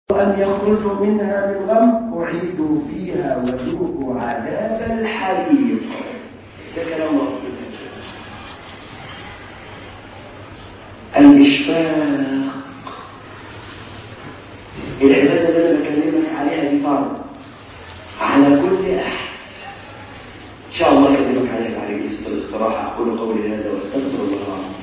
أن يخرجوا منها من غم أعيدوا فيها وذوقوا عذاب الحريق ده كلام الله الإشفاق العبادة اللي أنا بكلمك عليها دي فرض على كل أحد إن شاء الله أكلمك عليها على جلسة الاستراحة أقول قولي هذا وأستغفر الله العظيم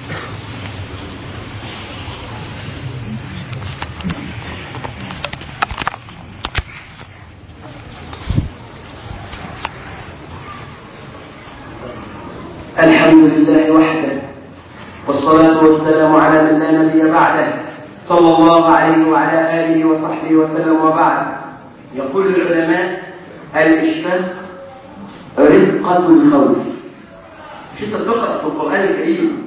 الحمد لله وحده والصلاة والسلام على من لا نبي بعده صلى الله عليه وعلى آله وصحبه وسلم وبعد يقول العلماء الإشفاق رقة الخوف مش انت بتقرأ في القرآن الكريم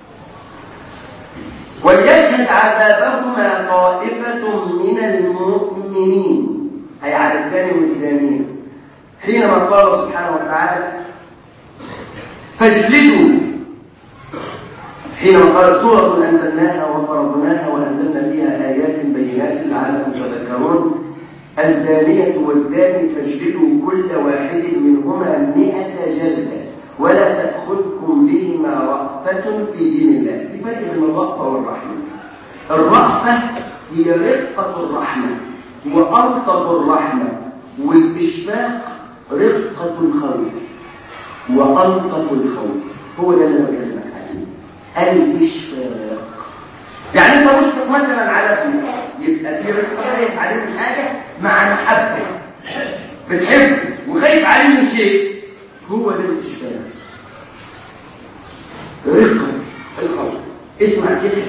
وليشهد عذابهما طائفة من المؤمنين أي على الزاني والزانية حينما قال سبحانه وتعالى فاجلدوا حينما قال سورة أنزلناها وفرضناها وأنزلنا فيها آيات بينات لعلكم تذكرون الزانية والزاني فاجلدوا كل واحد منهما مئة جلدة ولا تأخذكم بهما رأفة في دين الله في فرق بين الرأفة والرحمة الرأفة هي رقة الرحمة وألطف الرحمة والإشفاق رقة الخوف وألطف الخوف هو ده اللي انا بكلمك عليه الإشفاق يعني انت مشفق مثلا على ابنك يبقى في رفقه خايف عليه من حاجه مع محبه بتحبه وخايف عليه من شيء هو ده الاشفاق رقه الخوف اسمع كده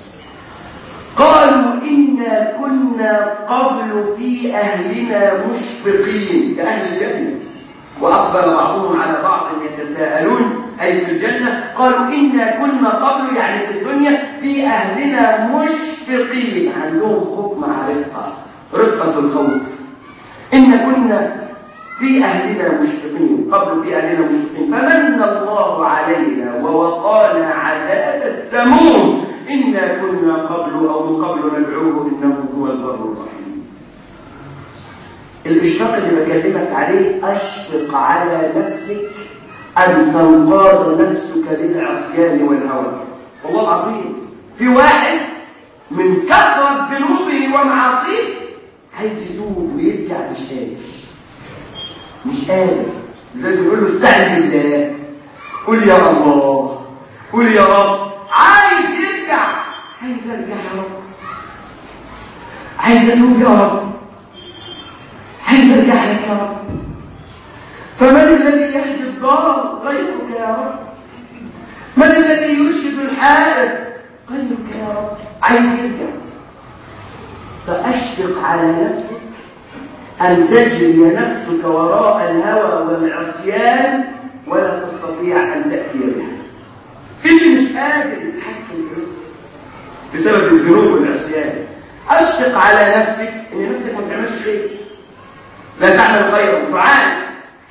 قالوا إنا كنا قبل في أهلنا مشفقين كأهل الجنة وأقبل بعضهم على بعض يتساءلون أي في الجنة قالوا إنا كنا قبل يعني في الدنيا في أهلنا مشفقين عندهم خوف مع رقة رقة الخوف إن كنا في أهلنا مشفقين قبل في أهلنا مشفقين فمن الله علينا ووقانا عذاب السموم إنا كنا قبل أو من قبل ندعوه إنه هو البر الرحيم الإشفاق اللي بكلمك عليه أشفق على نفسك أن تنقاد نفسك للعصيان والهوى والله العظيم في واحد من كثرة ذنوبه ومعاصيه عايز يتوب ويرجع مش قادر مش قادر زي بيقول له استعن بالله قول يا الله قول يا رب عايز يرجع عايز ارجع يا رب عايز اتوب يا رب عايز ارجع لك يا رب فمن الذي يهدي الضال غيرك يا رب من الذي يرشد الحائط غيرك يا رب عايز يرجع فاشفق على نفسك ان تجري نفسك وراء الهوى والعصيان ولا تستطيع ان تاتي بها اللي مش قادر يتحكم في نفسه بسبب الذنوب والعصيان اشفق على نفسك ان نفسك ما تعملش خير لا تعمل خيرا تعاني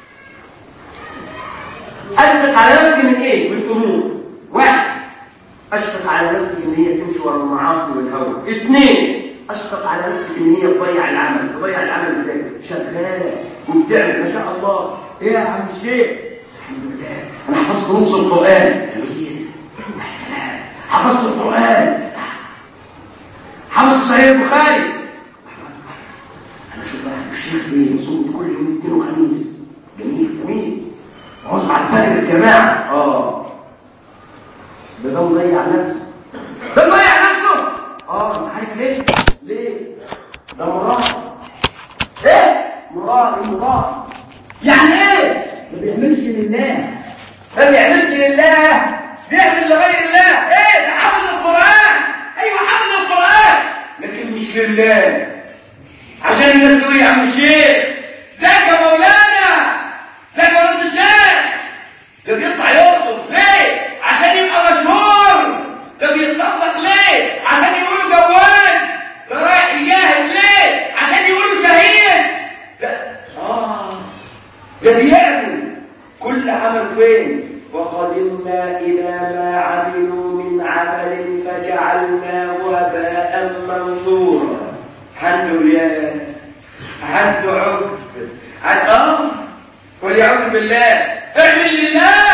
اشفق على نفسك من ايه من امور واحد اشفق على نفسك ان هي تمشي ورا المعاصي والهوى اثنين اشفق على نفسك ان هي تضيع العمل تضيع العمل ازاي شغاله وبتعمل ما شاء الله ايه يا عم الشيخ الحمد لله انا حفظت نص القران جميل يا سلام حفظت القران حفظت صحيح البخاري انا شوف بقى الشيخ ايه صوت كل يوم اثنين وخميس جميل جميل عاوز على الفرق الجماعه اه ده ده مضيع نفسه ده مضيع نفسه اه انت عارف ليه ليه ده مراد ايه مراد مراد يعني ايه ما بيعملش لله ما بيعملش لله بيعمل لغير الله ايه ده حافظ القران ايوه حافظ القران لكن مش لله عشان الناس تقول يا عم الشيخ ذاك يا مولانا ذاك يا ولد الشيخ ده بيطلع يرقص ليه عشان يبقى مشهور ده بيتصدق ليه عشان يقولوا جواد ده رايح يجاهد ليه عشان يقولوا شهيد ده اه ده بيعمل كل عمل فين وقدمنا إلى ما عملوا من عمل فجعلناه هباء منثورا عنده يا عنده عقد عن اه وليعوذ بالله اعمل لله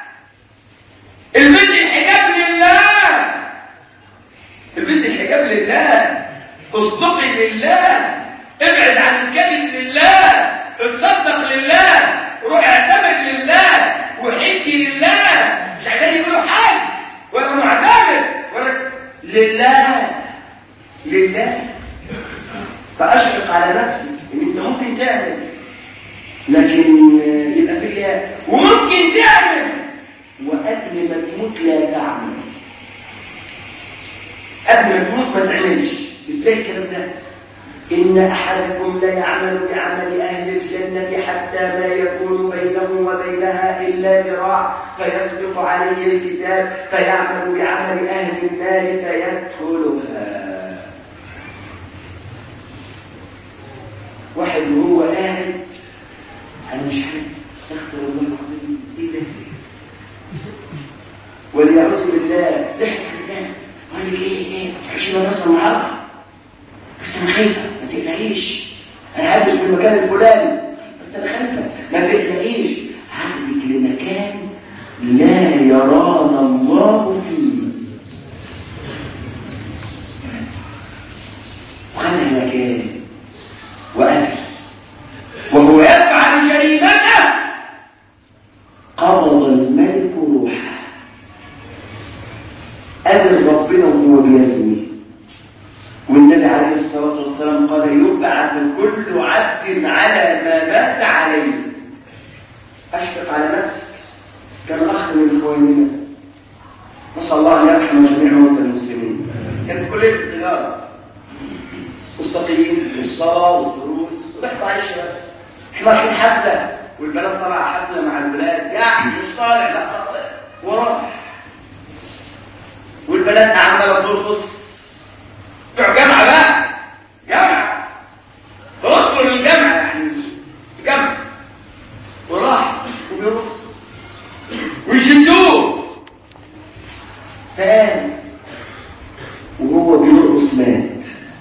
البس الحجاب لله البس الحجاب لله اصدقي لله ابعد عن الكذب لله اتصدق لله روح اعتمد لله وحجي لله مش عشان يقولوا حاج ولا معتمد ولا لله لله فاشفق على نفسك ان انت ممكن تعمل لكن يبقى في الله وممكن تعمل وقبل ما تموت لا تعمل قبل ما تموت ما تعملش ازاي الكلام ده إن أحدكم لا يعمل بعمل أهل الجنة حتى ما يكون بينه وبينها إلا ذراع فيسبق عليه الكتاب فيعمل بعمل أهل النار فيدخلها واحد وهو قاعد أنا مش عارف استغفر الله العظيم إيه ده؟ وليعوذ بالله ضحك الله قال لك إيه إيه؟ عشان الناس معاه بس انا خايفه ما تقلقيش انا هلبس في المكان الفلاني بس انا خايفه ما تقلقيش هاخدك لمكان لا يرانا الله فيه وخدها مكان وأكل وهو يفعل جريمته قبض الملك روحه قابل ربنا وهو بيزني والنبي عليه الصلاة والسلام قال يبعث كل عبد على ما مات عليه أشفق على نفسك كان أخ من إخواننا نسأل الله أن يرحم جميع موتى المسلمين كانت كلية التجارة مستقيمين والصلاة والدروس وضحك على الشباب احنا رايحين حفلة والبنات طلع حفلة مع الولاد يعني مش طالع لا طالع وراح والبنات عمالة ترقص بتوع جامعة بقى جامعة توصلوا للجامعة يعني جامعة وراح وبيرقص ويشدوه فقال وهو بيرقص مات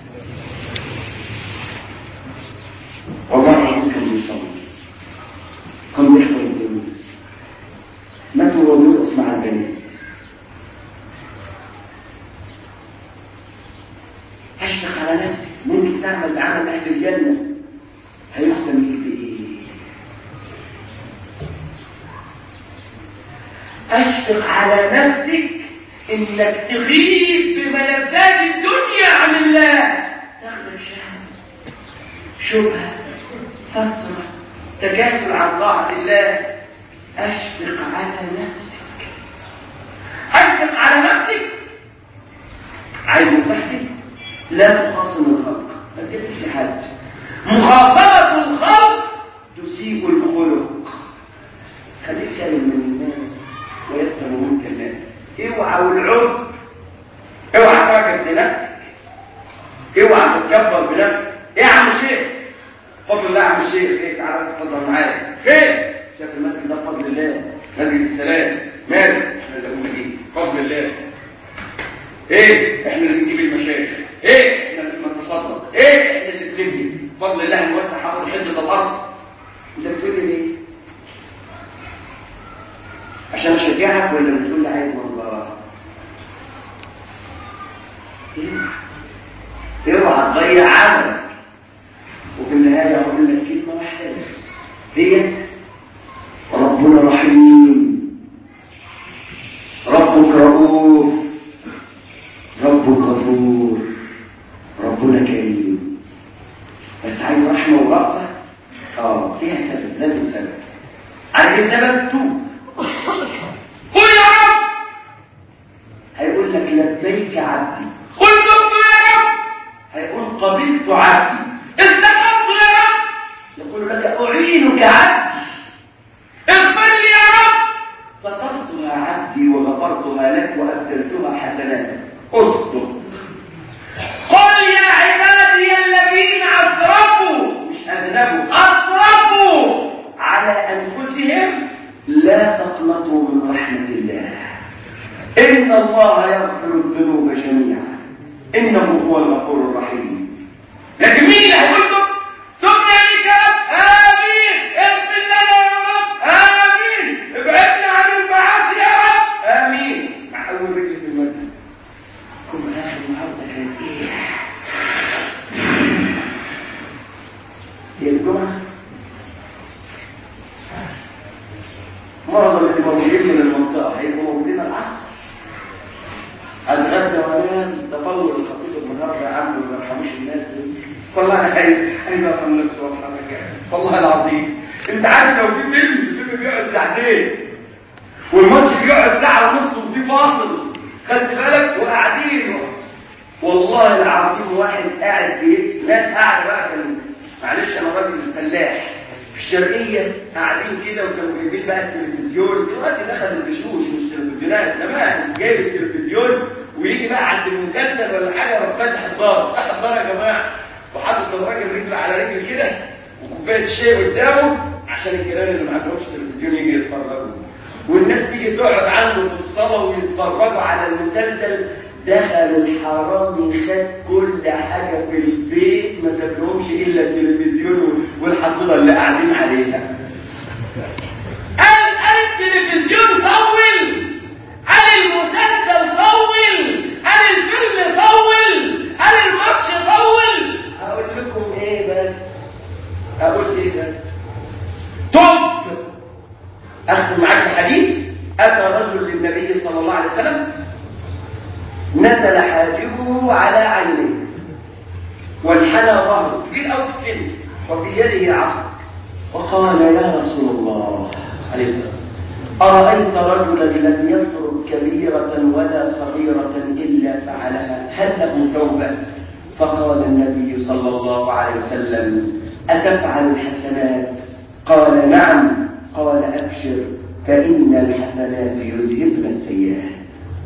والله العظيم كان بيصلي كان بيحضر الدروس مات وهو بيرقص مع البنات اشفق على نفسك ممكن تعمل بعمل اهل الجنه هيختم ليك بايه اشفق على نفسك انك تغيب بملذات الدنيا عن الله تاخذ شهوه شبهه فتره تكاسل عن طاعه الله اشفق على نفسك اشفق على نفسك عايز نصيحتي لا تخاصم الخلق ما تقفش حد مخاصمة الخلق تسيء الخلق خليك سالم من الناس ويسلم منك الناس اوعى والعب اوعى تعجب بنفسك اوعى تتكبر بنفسك ايه يا عم الشيخ فضل الله يا عم الشيخ ايه تعالى تفضل معايا فين شايف المسجد ده بفضل الله مسجد السلام مالك احنا اللي قلنا ايه بفضل الله ايه احنا اللي بنجيب المشايخ ايه احنا اللي بنتصدق ايه احنا اللي بنبني بفضل الله نوسع حفظ حجه الارض انت بتقول لي ليه عشان اشجعك ولا بتقول لي عايز منظرات اوعى اوعى تضيع عملك وفي النهايه اقول لك كلمه واحده بس هي ربنا رحيم ربك رؤوف ربك غفور ربنا كريم بس عايز رحمه ورأفه اه فيها سبب لازم سبب عايز سبب توب قل يا رب هيقول لك لبيك عبدي قل تبت يا رب هيقول قبلت عبدي استقمت يا رب يقول لك اعينك عبدي اغفر لي يا رب سترتها عبدي وغفرتها لك وابدلتها حسنات اصدق قل يا عبادي الذين اسرفوا مش اذنبوا اسرفوا على انفسهم لا تقنطوا من رحمه الله ان الله يغفر الذنوب جميعا انه هو الغفور الرحيم هي الجمعة معظم اللي موجودين من المنطقة هيبقوا موجودين العصر اتغدى وانام تطور الخطيب النهارده يا عم ما يرحموش الناس دي والله انا خايف خايف افهم نفسي وافهمك يعني والله العظيم انت عارف لو في فيلم الفيلم بيقعد ساعتين والماتش بيقعد ساعه ونص وفي فاصل خدت بالك وقاعدين والله العظيم واحد قاعد في ناس قاعده بقى كان معلش انا راجل فلاح في الشرقيه قاعدين كده وكانوا جايبين بقى التلفزيون دلوقتي دخل البشوش مش تلفزيونات زمان جايب التلفزيون ويجي بقى عند المسلسل ولا حاجه يروح فاتح الدار فتح الدار يا جماعه وحاطط الراجل رجل على رجل كده وكوبايه شاي قدامه عشان الجيران اللي ما عندهمش تلفزيون يجي يتفرجوا والناس تيجي تقعد عنده في الصلاه ويتفرجوا على المسلسل دخل الحرامي خد كل حاجة في البيت ما سابلهمش إلا التلفزيون والحصيلة اللي قاعدين عليها قال قال التلفزيون طول قال المسلسل طول قال الفيلم طول قال الماتش طول أقول لكم إيه بس أقول إيه بس طب أختم معاك بحديث أتى رجل للنبي صلى الله عليه وسلم نزل حاجبه على عينيه وانحنى ظهره كبير أو في السن وفي يده عصا وقال يا رسول الله عليه الصلاة أرأيت رجلا لم يترك كبيرة ولا صغيرة إلا فعلها هل له توبة فقال النبي صلى الله عليه وسلم أتفعل الحسنات قال نعم قال أبشر فإن الحسنات يذهبن السيئات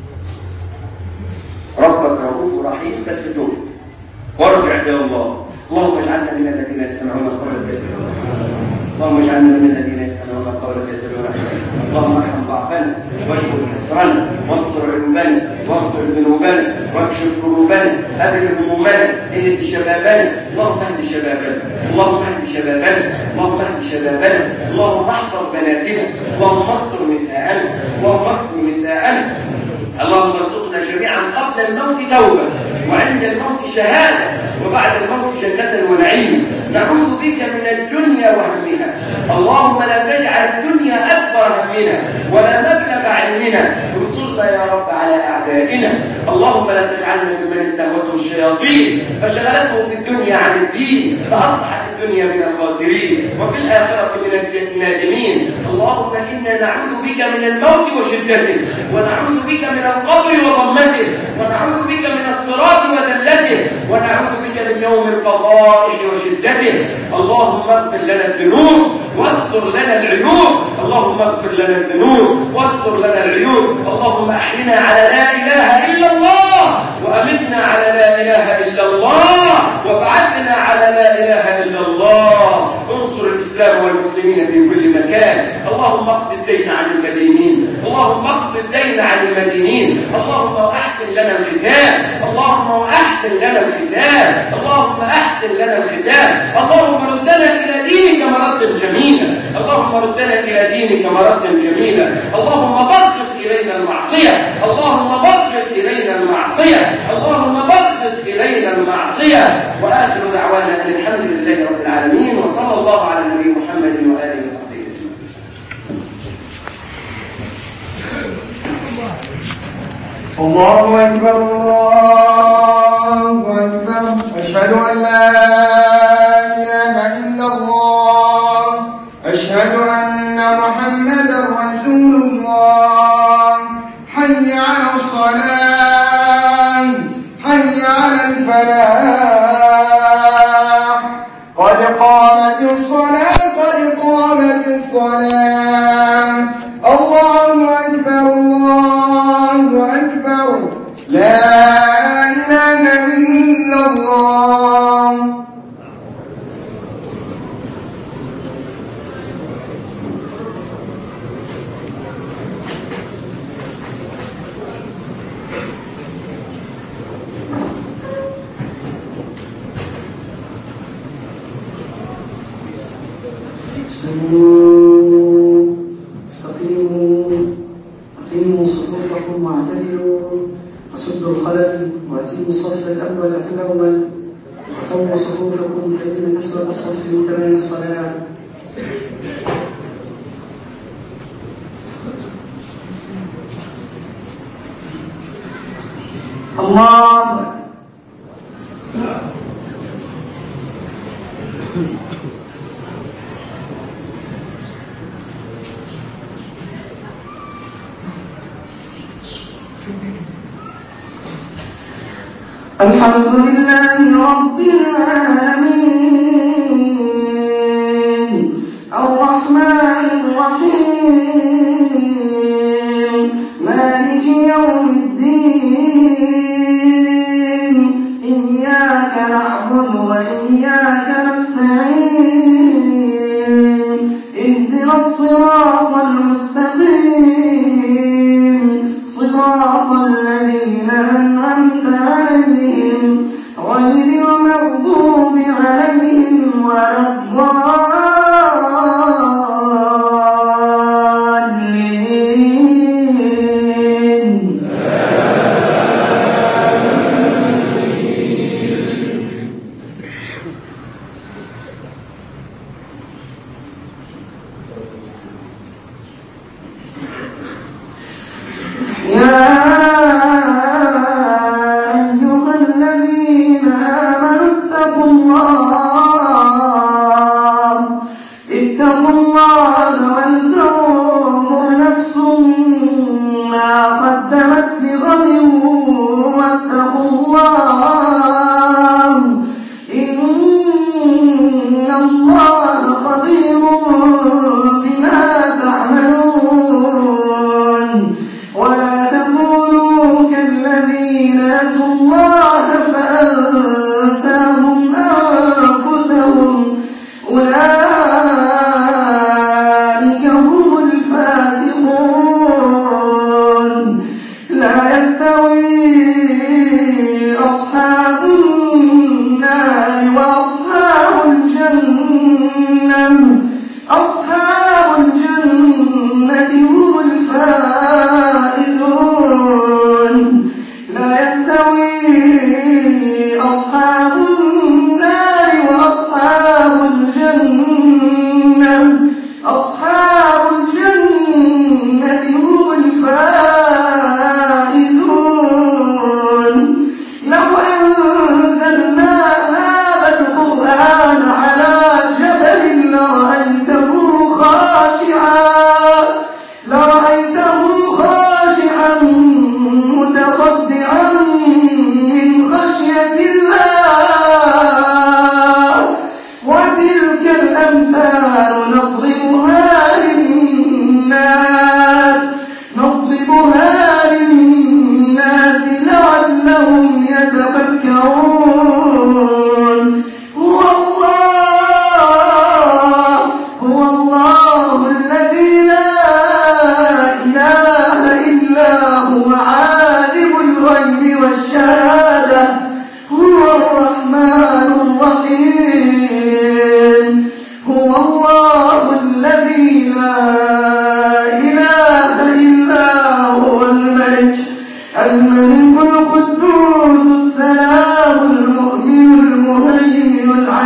ربك رؤوف رحيم بس توب وارجع الى الله اللهم اجعلنا من الذين يستمعون القول الكافرون اللهم اجعلنا من الذين يستمعون القول الكافرون اللهم ارحم ضعفنا واجبر كسرنا واستر عيوبنا واغفر ذنوبنا واكشف كروبنا ابل همومنا اهد شبابنا اللهم اهد شبابنا اللهم اهد شبابنا اللهم اهد شبابنا اللهم احفظ بناتنا اللهم استر نساءنا اللهم استر نساءنا اللهم ارزقنا جميعا قبل الموت توبة وعند الموت شهادة وبعد الموت جنة ونعيم نعوذ بك من الدنيا وهمها اللهم لا تجعل الدنيا أكبر همنا ولا مبلغ علمنا انصرنا يا رب على أعدائنا اللهم لا تجعلنا ممن استهوته الشياطين فشغلته في الدنيا عن الدين فأصبحت الدنيا من الخاسرين وفي الآخرة من النادمين اللهم إنا نعوذ بك من الموت وشدته ونعوذ بك من القبر وضمته ونعوذ بك من الصراط وذلته ونعوذ بك من يوم الفضائح وشدته اللهم اغفر لنا الذنوب واستر لنا العيوب اللهم اغفر لنا الذنوب واستر لنا العيوب اللهم احينا على لا اله الا الله وامتنا على لا اله الا الله وابعثنا على لا اله الا الله انصر الاسلام والمسلمين في كل مكان اللهم اقض الدين عن المدينين اللهم اقض الدين عن المدينين اللهم احسن لنا الختام اللهم احسن لنا الختام اللهم احسن لنا الختام اللهم ردنا الى دينك مردا جميلا اللهم ردنا الى دينك مردا جميلا اللهم بغض الينا المعصيه اللهم بغض الينا المعصيه اللهم بغض الينا المعصيه واخر دعوانا ان الحمد لله رب العالمين وصلى الله على النبي محمد واله وصحبه اجمعين الله أكبر الله أكبر أشهد أن لا إله إلا الله أشهد أن محمدا رسول الله حي على الصلاة حي على الفلاح قد قامت الصلاة قد قامت الصلاة الله أكبر الله أكبر لا إله إلا الله استووا استقيموا أقيموا صفوفكم واعتدلوا وسدوا الخلل وأتموا الصف الأول في الأول سووا صفوفكم فإن كسرة الصف من تمام الصلاة الله الحمد لله رب العالمين الرحمن الرحيم مالك يوم الدين إياك نعبد وإياك نستعين اهدنا الصراط المستقيم صراط الذين أنعمت عليهم غير المغضوب عليهم ولا الضالين يا أيها الذين آمنوا اتقوا الله اتقوا الله ولتنظر نفس ما قدمت لغد واتقوا الله إن الله خبير بما تعملون ولا تكونوا كالذين نسوا الله فأنساهم أنفسهم أولئك هم الفاسقون لا يستوي أصحاب النار وأصحاب الجنة أصحاب الجنة هم الفائزون لا يستوي أصحاب النار وأصحاب الجنة أصحاب الجنة هم الفائزون لو أنزلنا هذا القرآن على جبل لرأيته خاشعا لرأيته خاشعا متصدعا من خشية الله وتلك الأمثال نضربها للناس نضربها للناس لعلهم يتفكرون هو الله هو الله الذي لا إله إلا هو عالم الغيب والشهادة هو الرحمن الرحيم هو الله الذي لا إله إلا هو الملك الملك القدوس السلام المؤمن المهيمن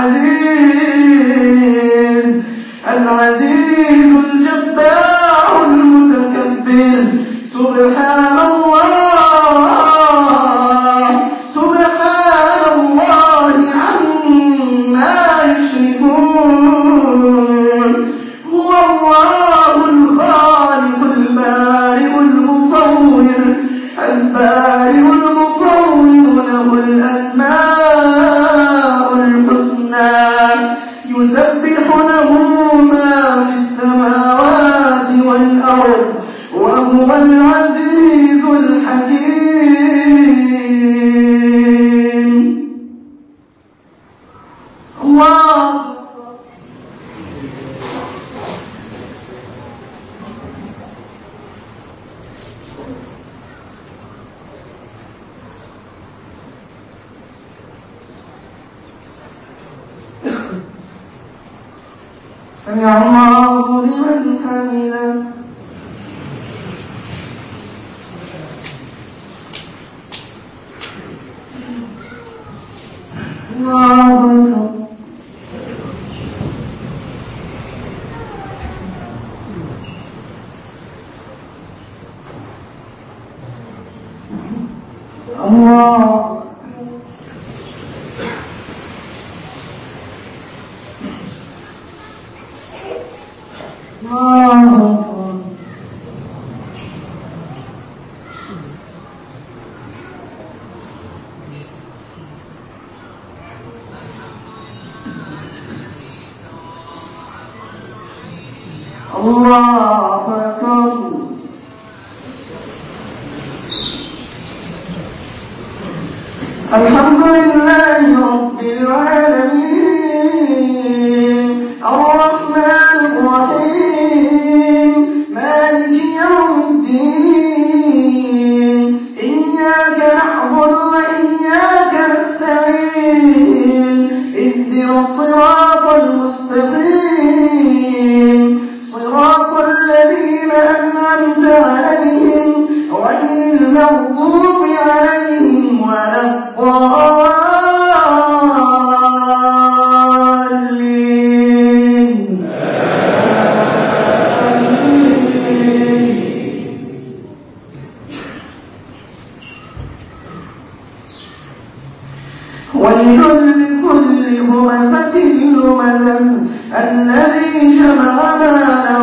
العزيز العزيز الجبار المتكبر سبحان الله سبحان الله عما يشركون هو الله الخالق البارئ المصور البارئ المصور له الأسماء الحسنى يسبح له ما في السماوات والأرض وهو العزيز الحكيم الله سمع الله لمن حمده الله الله أكبر الله الله أكبر الله أكبر الحمد لله رب العالمين الرحمن الرحيم مالك يوم الدين إياك نعبد وإياك نستعين اهدنا الصراط المستقيم صراط الذين أنعمت عليهم غير المغضوب عليهم ولا الضالين ويل لكل همزة لمزة الذي جمع مالا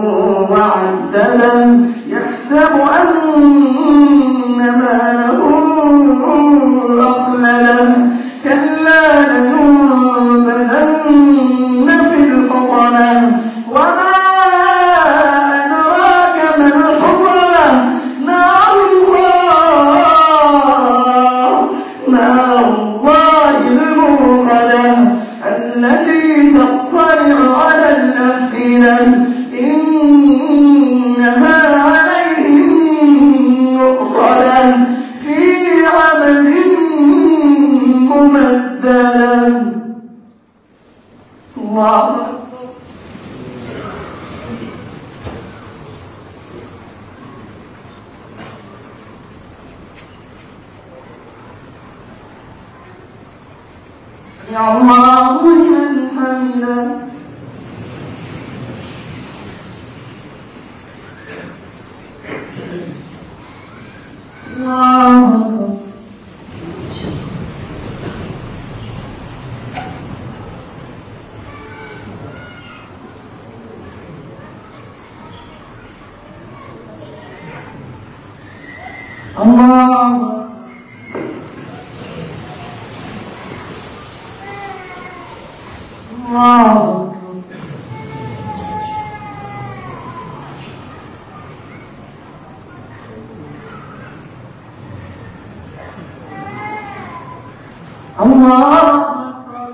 وعددا يحسب أن ماله أخلدا كلا لينبذن في الحطمة وما أدراك ما الحطمة نار الله نار الله الموقدة التي تطلع على الأفئدة إنها عليهم مؤصدة في عمد ممددة الله أكبر يا الله لمن حمده الله أكبر الله أكبر الله أكبر الله أكبر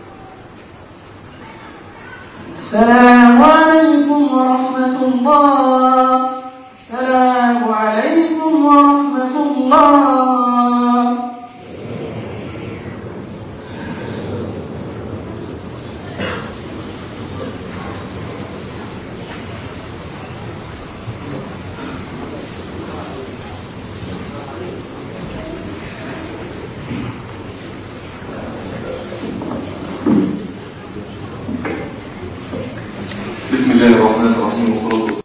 السلام عليكم ورحمة الله